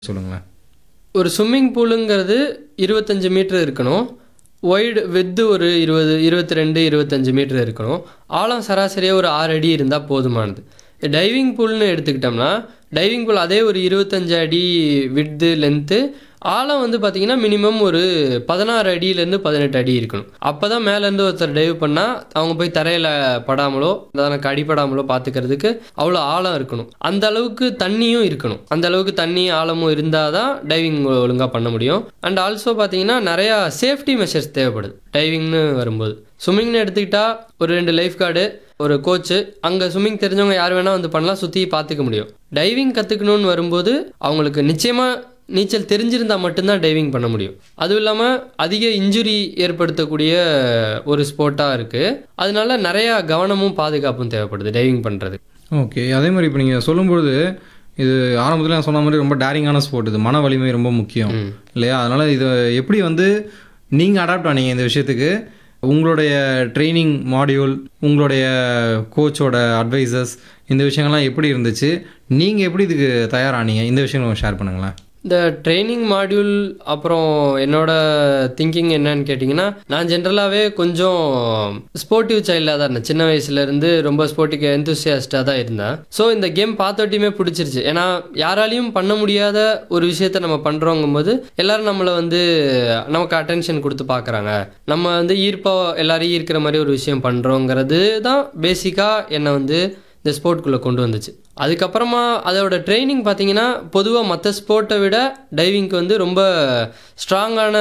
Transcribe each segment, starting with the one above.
சொல்லுங்களேன் ஒரு ஸ்விம்மிங் பூலுங்கிறது இருபத்தஞ்சு மீட்டர் இருக்கணும் ஒய்டு வித்து ஒரு இருபது இருபத்தி ரெண்டு இருபத்தஞ்சு மீட்டர் இருக்கணும் ஆழம் சராசரியாக ஒரு ஆறு அடி இருந்தால் போதுமானது டைவிங் பூல்னு எடுத்துக்கிட்டோம்னா டைவிங் பூல் அதே ஒரு இருபத்தஞ்சு அடி விட்து லென்த்து ஆழம் வந்து பார்த்திங்கன்னா மினிமம் ஒரு பதினாறு அடியிலேருந்து பதினெட்டு அடி இருக்கணும் அப்போ தான் மேலேருந்து ஒருத்தர் டைவ் பண்ணால் அவங்க போய் தரையில் படாமலோ தனக்கு அடிபடாமலோ பார்த்துக்கிறதுக்கு அவ்வளோ ஆழம் இருக்கணும் அந்த அளவுக்கு தண்ணியும் இருக்கணும் அந்த அளவுக்கு தண்ணி ஆழமும் இருந்தால் தான் டைவிங் ஒழுங்காக பண்ண முடியும் அண்ட் ஆல்சோ பார்த்தீங்கன்னா நிறையா சேஃப்டி மெஷர்ஸ் தேவைப்படுது டைவிங்னு வரும்போது ஸ்விம்மிங்னு எடுத்துக்கிட்டா ஒரு ரெண்டு லைஃப் கார்டு ஒரு கோச்சு அங்கே ஸ்விம்மிங் தெரிஞ்சவங்க யார் வேணால் வந்து பண்ணலாம் சுற்றி பார்த்துக்க முடியும் டைவிங் கற்றுக்கணுன்னு வரும்போது அவங்களுக்கு நிச்சயமாக நீச்சல் தெரிஞ்சிருந்தா மட்டும்தான் டைவிங் பண்ண முடியும் அதுவும் இல்லாமல் அதிக இன்ஜுரி ஏற்படுத்தக்கூடிய ஒரு ஸ்போர்ட்டாக இருக்குது அதனால நிறையா கவனமும் பாதுகாப்பும் தேவைப்படுது டைவிங் பண்ணுறது ஓகே அதே மாதிரி இப்போ நீங்கள் சொல்லும்பொழுது இது ஆரம்பத்தில் நான் சொன்ன மாதிரி ரொம்ப டேரிங்கான ஸ்போர்ட் இது மன வலிமை ரொம்ப முக்கியம் இல்லையா அதனால் இதை எப்படி வந்து நீங்கள் அடாப்ட் ஆனீங்க இந்த விஷயத்துக்கு உங்களுடைய ட்ரைனிங் மாடியூல் உங்களுடைய கோச்சோட அட்வைசஸ் இந்த விஷயங்கள்லாம் எப்படி இருந்துச்சு நீங்கள் எப்படி இதுக்கு தயாரானீங்க இந்த விஷயம் ஷேர் பண்ணுங்களேன் இந்த ட்ரைனிங் மாடியூல் அப்புறம் என்னோட திங்கிங் என்னன்னு கேட்டிங்கன்னா நான் ஜென்ரலாகவே கொஞ்சம் ஸ்போர்ட்டிவ் சைல்டாக தான் இருந்தேன் சின்ன வயசுலேருந்து ரொம்ப ஸ்போர்ட்டிக்கு எந்தூசியாஸ்டாக தான் இருந்தேன் ஸோ இந்த கேம் பார்த்தோட்டியுமே பிடிச்சிருச்சு ஏன்னா யாராலையும் பண்ண முடியாத ஒரு விஷயத்த நம்ம பண்ணுறோங்கும்போது எல்லாரும் நம்மளை வந்து நமக்கு அட்டென்ஷன் கொடுத்து பார்க்குறாங்க நம்ம வந்து ஈர்ப்பா எல்லாரையும் ஈர்க்கிற மாதிரி ஒரு விஷயம் பண்ணுறோங்கிறது தான் பேசிக்காக என்னை வந்து இந்த ஸ்போர்ட்குள்ளே கொண்டு வந்துச்சு அதுக்கப்புறமா அதோட ட்ரைனிங் பார்த்தீங்கன்னா பொதுவாக மற்ற ஸ்போர்ட்டை விட டைவிங்க்கு வந்து ரொம்ப ஸ்ட்ராங்கான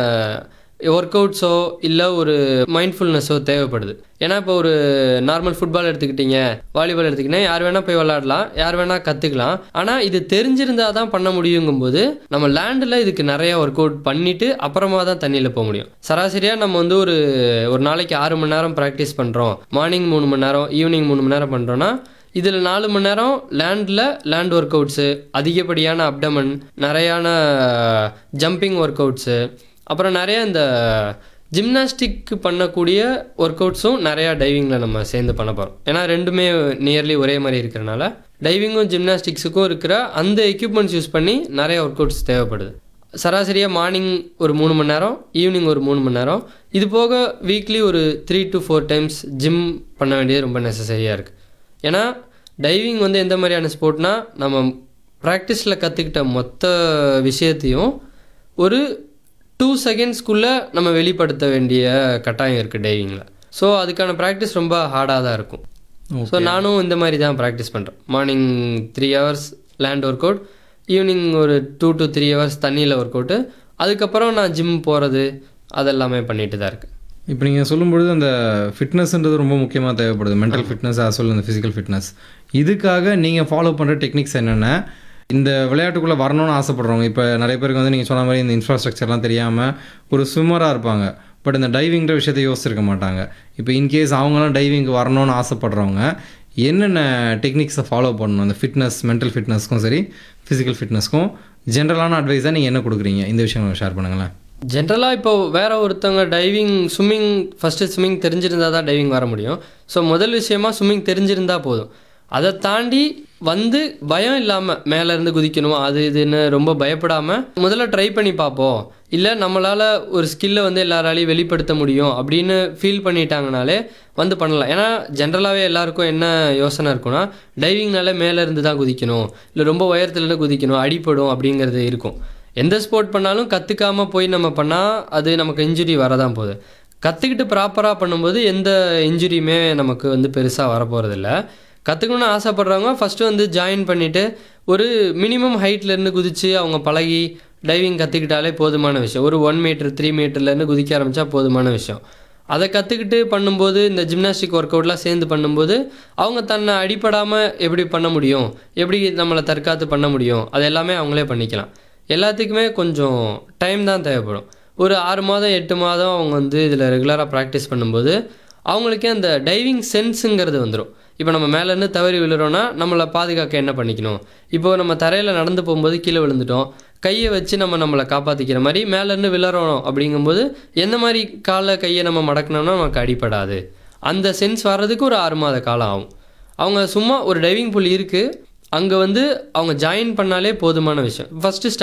ஒர்க் அவுட்ஸோ இல்லை ஒரு மைண்ட்ஃபுல்னஸோ தேவைப்படுது ஏன்னா இப்போ ஒரு நார்மல் ஃபுட்பால் எடுத்துக்கிட்டீங்க வாலிபால் எடுத்துக்கிட்டீங்கன்னா யார் வேணால் போய் விளாடலாம் யார் வேணால் கற்றுக்கலாம் ஆனால் இது தெரிஞ்சிருந்தா தான் பண்ண முடியுங்கும்போது நம்ம லேண்டில் இதுக்கு நிறைய ஒர்க் அவுட் பண்ணிவிட்டு அப்புறமா தான் தண்ணியில் போக முடியும் சராசரியாக நம்ம வந்து ஒரு ஒரு நாளைக்கு ஆறு மணி நேரம் ப்ராக்டிஸ் பண்ணுறோம் மார்னிங் மூணு மணி நேரம் ஈவினிங் மூணு மணி நேரம் பண்ணுறோன்னா இதில் நாலு மணி நேரம் லேண்டில் லேண்ட் ஒர்க் அவுட்ஸு அதிகப்படியான அப்டமன் நிறையான ஜம்பிங் ஒர்க் அவுட்ஸு அப்புறம் நிறைய இந்த ஜிம்னாஸ்டிக் பண்ணக்கூடிய ஒர்க் அவுட்ஸும் நிறையா டைவிங்கில் நம்ம சேர்ந்து பண்ண போகிறோம் ஏன்னா ரெண்டுமே நியர்லி ஒரே மாதிரி இருக்கிறனால டைவிங்கும் ஜிம்னாஸ்டிக்ஸுக்கும் இருக்கிற அந்த எக்யூப்மெண்ட்ஸ் யூஸ் பண்ணி நிறைய ஒர்க் அவுட்ஸ் தேவைப்படுது சராசரியாக மார்னிங் ஒரு மூணு மணி நேரம் ஈவினிங் ஒரு மூணு மணி நேரம் இது போக வீக்லி ஒரு three to four times gym பண்ண வேண்டியது ரொம்ப நெசசரியாக இருக்குது ஏன்னா டைவிங் வந்து எந்த மாதிரியான ஸ்போர்ட்னா நம்ம ப்ராக்டிஸில் கற்றுக்கிட்ட மொத்த விஷயத்தையும் ஒரு டூ செகண்ட்ஸ்க்குள்ளே நம்ம வெளிப்படுத்த வேண்டிய கட்டாயம் இருக்குது டைவிங்கில் ஸோ அதுக்கான ப்ராக்டிஸ் ரொம்ப ஹார்டாக தான் இருக்கும் ஸோ நானும் இந்த மாதிரி தான் ப்ராக்டிஸ் பண்ணுறேன் morning three hours land workout evening ஒரு டூ டு த்ரீ ஹவர்ஸ் தண்ணியில் ஒர்க் அவுட்டு அதுக்கப்புறம் நான் ஜிம் போகிறது அதெல்லாமே பண்ணிட்டு தான் இருக்கேன் இப்போ நீங்கள் சொல்லும்பொழுது அந்த ஃபிட்னஸ்ன்றது ரொம்ப முக்கியமாக தேவைப்படுது மென்டல் ஃபிட்னஸ் ஆஸ் வெல் அந்த ஃபிசிக்கல் ஃபிட்னஸ் இதுக்காக நீங்கள் ஃபாலோ பண்ணுற டெக்னிக்ஸ் என்னென்ன இந்த விளையாட்டுக்குள்ளே வரணும்னு ஆசைப்படுறவங்க இப்போ நிறைய பேருக்கு வந்து நீங்கள் சொன்ன மாதிரி இந்த இன்ஃப்ராஸ்ட்ரக்சர்லாம் தெரியாமல் ஒரு ஸ்விம்மராக இருப்பாங்க பட் இந்த டைவிங்கிற விஷயத்தை யோசிச்சிருக்க மாட்டாங்க இப்போ இன்கேஸ் அவங்களாம் டைவிங்க்கு வரணும்னு ஆசைப்படுறவங்க என்னென்ன டெக்னிக்ஸை ஃபாலோ பண்ணணும் அந்த ஃபிட்னஸ் மென்டல் ஃபிட்னஸ்க்கும் சரி ஃபிசிக்கல் ஃபிட்னஸ்க்கும் ஜென்ரலான அட்வைஸாக நீங்கள் என்ன கொடுக்குறீங்க இந்த விஷயம் ஷேர் பண்ணுங்களேன் ஜென்ரலாக இப்போ வேற ஒருத்தவங்க டைவிங் ஸ்விம்மிங் ஃபஸ்ட்டு ஸ்விம்மிங் தெரிஞ்சிருந்தா தான் டைவிங் வர முடியும் ஸோ முதல் விஷயமா ஸ்விம்மிங் தெரிஞ்சிருந்தா போதும் அதை தாண்டி வந்து பயம் இல்லாமல் மேலேருந்து குதிக்கணும் அது இதுன்னு ரொம்ப பயப்படாமல் முதல்ல ட்ரை பண்ணி பார்ப்போம் இல்லை நம்மளால் ஒரு ஸ்கில்லை வந்து எல்லாராலையும் வெளிப்படுத்த முடியும் அப்படின்னு ஃபீல் பண்ணிட்டாங்கனாலே வந்து பண்ணலாம் ஏன்னா ஜென்ரலாகவே எல்லாருக்கும் என்ன யோசனை இருக்குன்னா டைவிங்னாலே மேலேருந்து தான் குதிக்கணும் இல்லை ரொம்ப உயரத்துலேருந்து குதிக்கணும் அடிப்படும் அப்படிங்கிறது இருக்கும் எந்த ஸ்போர்ட் பண்ணாலும் கற்றுக்காமல் போய் நம்ம பண்ணால் அது நமக்கு இன்ஜுரி வரதான் போகுது கற்றுக்கிட்டு ப்ராப்பராக பண்ணும்போது எந்த இன்ஜுரியுமே நமக்கு வந்து பெருசாக வரப்போகிறதில்ல கற்றுக்கணும்னு ஆசைப்பட்றவங்க ஃபஸ்ட்டு வந்து ஜாயின் பண்ணிவிட்டு ஒரு மினிமம் ஹைட்லேருந்து குதித்து அவங்க பழகி டைவிங் கற்றுக்கிட்டாலே போதுமான விஷயம் ஒரு ஒன் மீட்டர் த்ரீ மீட்டர்லேருந்து குதிக்க ஆரம்பித்தா போதுமான விஷயம் அதை கற்றுக்கிட்டு பண்ணும்போது இந்த ஜிம்னாஸ்டிக் ஒர்க் அவுட்லாம் சேர்ந்து பண்ணும்போது அவங்க தன்னை அடிப்படாமல் எப்படி பண்ண முடியும் எப்படி நம்மளை தற்காத்து பண்ண முடியும் அது எல்லாமே அவங்களே பண்ணிக்கலாம் எல்லாத்துக்குமே கொஞ்சம் டைம் தான் தேவைப்படும் ஒரு ஆறு மாதம் எட்டு மாதம் அவங்க வந்து இதில் ரெகுலராக ப்ராக்டிஸ் பண்ணும்போது அவங்களுக்கே அந்த டைவிங் சென்ஸுங்கிறது வந்துடும் இப்போ நம்ம மேலேருந்து தவறி விழுறோன்னா நம்மளை பாதுகாக்க என்ன பண்ணிக்கணும் இப்போ நம்ம தரையில் நடந்து போகும்போது கீழே விழுந்துட்டோம் கையை வச்சு நம்ம நம்மளை காப்பாற்றிக்கிற மாதிரி மேலேருந்து விழுறோம் அப்படிங்கும்போது எந்த மாதிரி காலை கையை நம்ம மடக்கினோம்னா நமக்கு அடிப்படாது அந்த சென்ஸ் வர்றதுக்கு ஒரு ஆறு மாத காலம் ஆகும் அவங்க சும்மா ஒரு டைவிங் புல் இருக்குது அங்கே வந்து அவங்க ஜாயின் பண்ணாலே போதுமான விஷயம் ஃபஸ்ட்டு